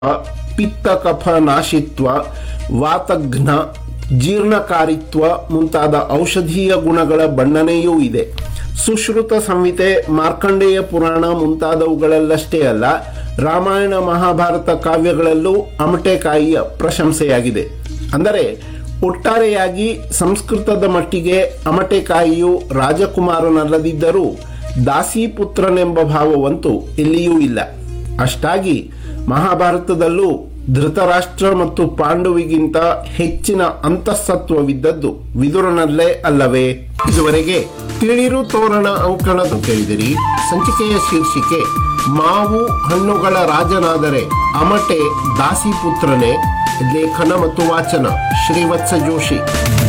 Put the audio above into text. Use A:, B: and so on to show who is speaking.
A: ಪಿತ್ತ ಕಫ ನಾಶಿತ್ವ ವಾತಘ್ನ ಜೀರ್ಣಕಾರಿತ್ವ ಮುಂತಾದ ಔಷಧೀಯ ಗುಣಗಳ ಬಣ್ಣನೆಯೂ ಇದೆ ಸುಶ್ರುತ ಸಂಹಿತೆ ಮಾರ್ಕಂಡೇಯ ಪುರಾಣ ಮುಂತಾದವುಗಳಲ್ಲಷ್ಟೇ ಅಲ್ಲ ರಾಮಾಯಣ ಮಹಾಭಾರತ ಕಾವ್ಯಗಳಲ್ಲೂ ಅಮಟೆಕಾಯಿಯ ಪ್ರಶಂಸೆಯಾಗಿದೆ ಅಂದರೆ ಒಟ್ಟಾರೆಯಾಗಿ ಸಂಸ್ಕೃತದ ಮಟ್ಟಿಗೆ ಅಮಟೆಕಾಯಿಯು ರಾಜಕುಮಾರನಲ್ಲದಿದ್ದರೂ ದಾಸೀಪುತ್ರನೆಂಬ ಭಾವವಂತೂ ಎಲ್ಲಿಯೂ ಇಲ್ಲ ಅಷ್ಟಾಗಿ ಮಹಾಭಾರತದಲ್ಲೂ ಧೃತರಾಷ್ಟ್ರ ಮತ್ತು ಪಾಂಡುವಿಗಿಂತ ಹೆಚ್ಚಿನ ಅಂತಃಸತ್ವವಿದ್ದದ್ದು ವಿದುರನಲ್ಲೇ ಅಲ್ಲವೇ ಇದುವರೆಗೆ ತಿಳಿರು ತೋರಣ ಅಂಕಣದ ಕೇಳಿದಿರಿ ಸಂಚಿಕೆಯ ಶೀರ್ಷಿಕೆ ಮಾವು ಹಣ್ಣುಗಳ ರಾಜನಾದರೆ ಅಮಟೆ ದಾಸಿಪುತ್ರನೇ ಲೇಖನ ಮತ್ತು ವಾಚನ ಶ್ರೀವತ್ಸ ಜೋಶಿ